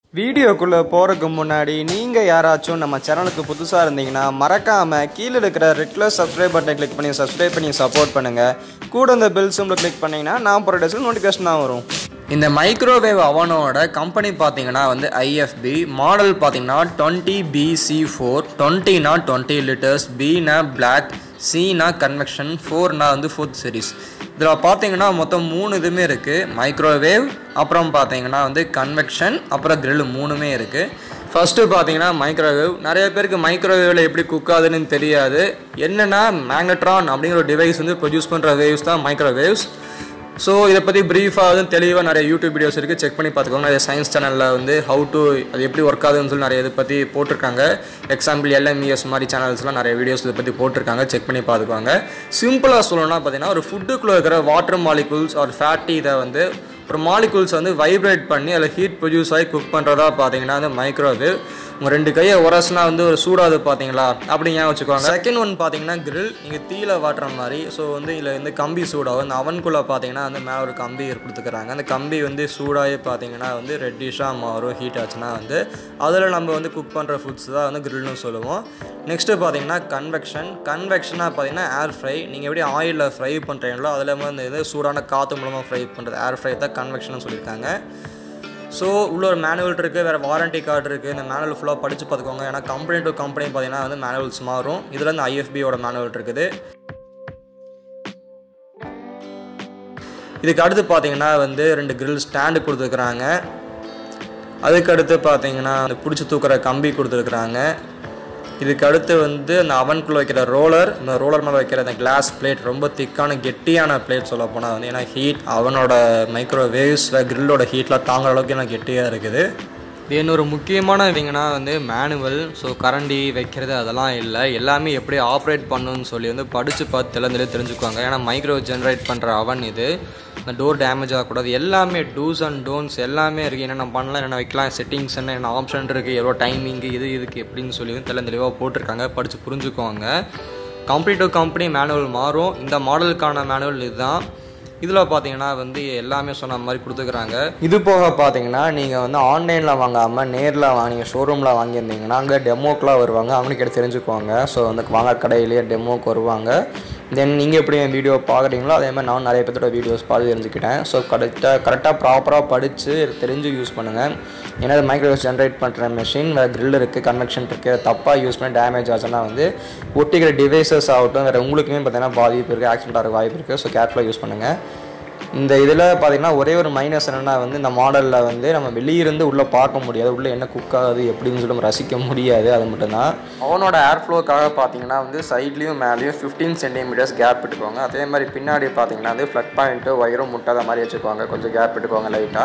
வீடியோக்குள்ளே போகிறதுக்கு முன்னாடி நீங்கள் யாராச்சும் நம்ம சேனலுக்கு புதுசாக இருந்தீங்கன்னா மறக்காமல் கீழே இருக்கிற ரெட் கலர் சப்ஸ்கிரைப் பட்டனை கிளிக் பண்ணி சப்ஸ்கிரைப் பண்ணி சப்போர்ட் பண்ணுங்கள் கூட இந்த பெல் சிம்பிள் கிளிக் பண்ணிங்கன்னா நான் போகிற டேஸில் நோட்டிஃபிகேஷனாக வரும் இந்த மைக்ரோவேவ் அவனோட கம்பெனி பார்த்தீங்கன்னா வந்து ஐஎஃப்பி மாடல் பார்த்தீங்கன்னா டுவெண்ட்டி பிசி ஃபோர் டுவெண்ட்டினா டுவெண்ட்டி லிட்டர்ஸ் பினா பிளாக் சினா கன்வெக்ஷன் ஃபோர்னா வந்து ஃபோர்த் சீரிஸ் இதில் பார்த்தீங்கன்னா மொத்தம் மூணு இதுவுமே இருக்குது மைக்ரோவேவ் அப்புறம் பார்த்தீங்கன்னா வந்து கன்வெக்ஷன் அப்புறம் grill மூணுமே இருக்குது ஃபஸ்ட்டு பார்த்தீங்கன்னா மைக்ரோவேவ் நிறைய பேருக்கு மைக்ரோவேவில் எப்படி குக் ஆகுதுன்னு தெரியாது என்னென்னா மேக்னட்ரான் அப்படிங்கிற ஒரு டிவைஸ் வந்து ப்ரொடியூஸ் பண்ணுற வேவ்ஸ் தான் மைக்ரோவேவ்ஸ் ஸோ இதை பற்றி ப்ரீஃபாக வந்து தெளிவாக நிறைய யூடியூப் வீடியோஸ் இருக்குது செக் பண்ணி பார்த்துக்கோங்க நிறைய சயின்ஸ் சேனலில் வந்து ஹவு டு அது எப்படி ஒர்க் ஆகுதுன்னு சொல்லி நிறைய இதை பற்றி போட்டிருக்காங்க எக்ஸாம்பிள் எல்எம்இஎஸ் மாதிரி சேனல்ஸ்லாம் நிறைய வீடியோஸ் இதை பற்றி போட்டிருக்காங்க செக் பண்ணி பார்த்துக்கோங்க சிம்பிளாக சொல்லணும்னா பார்த்தீங்கன்னா ஒரு ஃபுட்டுக்குள்ளே இருக்கிற வாட்டர் மாலிகூல்ஸ் ஒரு ஃபேட்டி இதை வந்து ஒரு மாலிகூல்ஸ் வந்து வைப்ரேட் பண்ணி அதில் ஹீட் ப்ரொடியூஸ் ஆகி குக் பண்ணுறதா பார்த்தீங்கன்னா வந்து மைக்ரோவேவ் உங்கள் ரெண்டு கையை உரசுனா வந்து ஒரு சூடாது பார்த்தீங்களா அப்படி ஞாபகம் வச்சுக்கோங்க செகண்ட் ஒன் பார்த்தீங்கன்னா grill நீங்கள் தீயில வாட்டுற மாதிரி ஸோ வந்து இதில் வந்து கம்பி சூடாகும் இந்த அவனுக்குள்ளே பார்த்தீங்கன்னா வந்து மேலே ஒரு கம்பி கொடுத்துக்கிறாங்க அந்த கம்பி வந்து சூடாகி பார்த்தீங்கன்னா வந்து ரெட்டிஷாக மாறும் ஹீட் ஆச்சுன்னா வந்து அதில் நம்ம வந்து குக் பண்ணுற ஃபுட்ஸ் தான் வந்து கிரில்னு சொல்லுவோம் நெக்ஸ்ட்டு பார்த்தீங்கன்னா கன்வெக்ஷன் கன்வெக்ஷனாக பார்த்தீங்கன்னா ஏர் ஃப்ரை நீங்கள் எப்படி ஆயிலில் ஃப்ரை பண்ணுறீங்களோ அதில் வந்து இது சூடான காற்று மூலமாக ஃப்ரை பண்ணுறது ஏர் ஃப்ரை தான் கன்வெக்ஷன் சொல்லியிருக்காங்க ஸோ உள்ள ஒரு மேனுவல் இருக்குது வேறு வாரண்டி கார்டு இருக்குது இந்த மேனுவல் ஃபுல்லாக படித்து பார்த்துக்கோங்க ஏன்னா கம்பெனி டு கம்பெனி பார்த்தீங்கன்னா வந்து மேனுவல்ஸ் மாறும் இதில் வந்து ஐஎஃபியோட மேனுவல் இருக்குது இதுக்கு அடுத்து பார்த்தீங்கன்னா வந்து ரெண்டு கிரில் ஸ்டாண்டு கொடுத்துருக்குறாங்க அதுக்கு அடுத்து பார்த்தீங்கன்னா அந்த பிடிச்சி தூக்குற கம்பி கொடுத்துருக்குறாங்க இதுக்கு அடுத்து வந்து அந்த அவனுக்குள்ளே வைக்கிற ரோலர் இந்த ரோலர் மேலே வைக்கிற அந்த கிளாஸ் பிளேட் ரொம்ப திக்கான கெட்டியான பிளேட் சொல்ல போனால் வந்து ஏன்னா ஹீட் அவனோட மைக்ரோவேவ்ஸ் கிரில்லோட ஹீட்லாம் தாங்குற அளவுக்கு எனக்கு கெட்டியாக இருக்குது இது இன்னொரு முக்கியமான இதுங்கன்னா வந்து மேனுவல் ஸோ கரண்டி வைக்கிறது அதெல்லாம் இல்லை எல்லாமே எப்படி ஆப்ரேட் பண்ணணும்னு சொல்லி வந்து படித்து பார்த்து தெளிந்தே தெரிஞ்சுக்குவாங்க ஏன்னா மைக்ரோ ஜென்ரேட் பண்ணுற அவன் இது இந்த டோர் டேமேஜ் ஆகக்கூடாது எல்லாமே டூஸ் அண்ட் டோன்ஸ் எல்லாமே இருக்குது என்னென்ன பண்ணலாம் என்னென்ன வைக்கலாம் செட்டிங்ஸ் என்ன என்ன ஆப்ஷன் இருக்குது எவ்வளோ டைமிங் இது இதுக்கு எப்படின்னு சொல்லி வந்து தெளிந்த தெளிவாக போட்டிருக்காங்க படித்து புரிஞ்சுக்குவாங்க கம்பெனி டு கம்பெனி மேனுவல் மாறும் இந்த மாடலுக்கான மேனுவல் இதுதான் இதில் பார்த்தீங்கன்னா வந்து எல்லாமே சொன்ன மாதிரி கொடுத்துக்கிறாங்க இது போக பார்த்தீங்கன்னா நீங்கள் வந்து ஆன்லைனில் வாங்காமல் நேரில் வாங்கி ஷோரூமில் வாங்கியிருந்தீங்கன்னா அங்கே டெமோக்கெலாம் வருவாங்க அவங்களுக்கு எடுத்து தெரிஞ்சுக்குவாங்க ஸோ வந்து வாங்க கடையிலேயே டெமோக்கு வருவாங்க தென் நீங்கள் எப்படி என் வீடியோ பார்க்குறீங்களோ அதே மாதிரி நான் நிறைய பேர்த்தோட வீடியோஸ் பார்த்து தெரிஞ்சுக்கிட்டேன் ஸோ கரெக்டாக கரெக்டாக ப்ராப்பராக படித்து தெரிஞ்சு யூஸ் பண்ணுங்கள் ஏன்னா இது மைக்ரோவேவ் ஜென்ரேட் பண்ணுற மெஷின் வேறு grill இருக்குது கன்வெக்ஷன் இருக்குது தப்பாக யூஸ் பண்ணி டேமேஜ் ஆச்சுன்னா வந்து ஒட்டிக்கிற டிவைசஸ் ஆகட்டும் வேறு உங்களுக்குமே பார்த்தீங்கன்னா பாதிப்பு இருக்குது ஆக்சிடென்ட் ஆகிற வாய்ப்பு இருக்குது ஸோ கேர்ஃபுல்லாக யூஸ் பண்ணுங்கள் இந்த இதில் பார்த்தீங்கன்னா ஒரே ஒரு மைனஸ் என்னென்னா வந்து இந்த மாடலில் வந்து நம்ம வெளியிருந்து உள்ளே பார்க்க முடியாது உள்ளே என்ன குக் ஆகுது எப்படின்னு சொல்லி நம்ம ரசிக்க முடியாது அது மட்டும்தான் அவனோட ஏர் ஃப்ளோக்காக பார்த்தீங்கன்னா வந்து சைட்லேயும் மேலேயும் ஃபிஃப்டீன் சென்டிமீட்டர்ஸ் கேப் விட்டுக்கோங்க அதே மாதிரி பின்னாடி பார்த்தீங்கன்னா வந்து ஃப்ளக் பாயிண்ட்டு ஒயரும் முட்டாத மாதிரி வச்சுக்கோங்க கொஞ்சம் கேப் விட்டுக்கோங்க லைட்டாக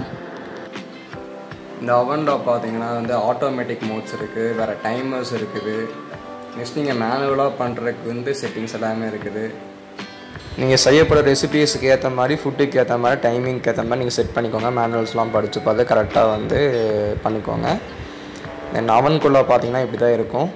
இந்த அவனில் பார்த்தீங்கன்னா வந்து ஆட்டோமேட்டிக் மோட்ஸ் இருக்குது வேறு டைமர்ஸ் இருக்குது நெக்ஸ்ட் நீங்கள் மேனுவலாக பண்ணுறதுக்கு வந்து செட்டிங்ஸ் எல்லாமே இருக்குது நீங்கள் செய்யப்படுற ரெசிபீஸுக்கு ஏற்ற மாதிரி ஃபுட்டுக்கு ஏற்ற மாதிரி டைமிங்க்கு ஏற்ற மாதிரி நீங்கள் செட் பண்ணிக்கோங்க மேனுவல்ஸ்லாம் படித்து பார்த்து கரெக்டாக வந்து பண்ணிக்கோங்க தென் அவனுக்குள்ளே பார்த்தீங்கன்னா இப்படி தான் இருக்கும்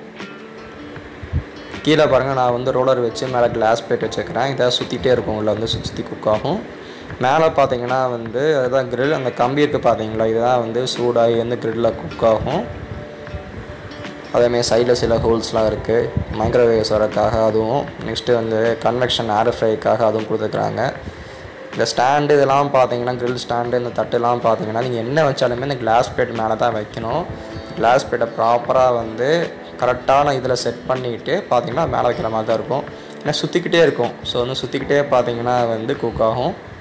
கீழே பாருங்கள் நான் வந்து ரோலர் வச்சு மேலே கிளாஸ் பிளேட் வச்சுக்கிறேன் இதை சுற்றிட்டே இருக்கும் உள்ள வந்து சுற்றி குக் ஆகும் மேலே பார்த்தீங்கன்னா வந்து அதுதான் grill அந்த கம்பி இருக்குது பார்த்தீங்களா இதுதான் வந்து சூடாகி வந்து கிரில்லில் குக் ஆகும் அதேமாதிரி சைடில் சில ஹோல்ஸ்லாம் இருக்குது மைக்ரோவேவ்ஸ் வரக்காக அதுவும் நெக்ஸ்ட்டு வந்து கன்வெக்ஷன் ஏர் ஃப்ரைக்காக அதுவும் கொடுத்துருக்குறாங்க இந்த ஸ்டாண்டு இதெல்லாம் பார்த்தீங்கன்னா grill ஸ்டாண்டு இந்த தட்டுலாம் பார்த்தீங்கன்னா நீங்கள் என்ன வச்சாலுமே இந்த கிளாஸ் பிளேட் மேலே தான் வைக்கணும் கிளாஸ் பிளேட்டை ப்ராப்பராக வந்து கரெக்டான இதில் செட் பண்ணிவிட்டு பார்த்தீங்கன்னா மேலே வைக்கிற மாதிரி தான் இருக்கும் ஏன்னா சுற்றிக்கிட்டே இருக்கும் ஸோ வந்து சுற்றிக்கிட்டே பார்த்தீங்கன்னா வந்து குக் ஆகும்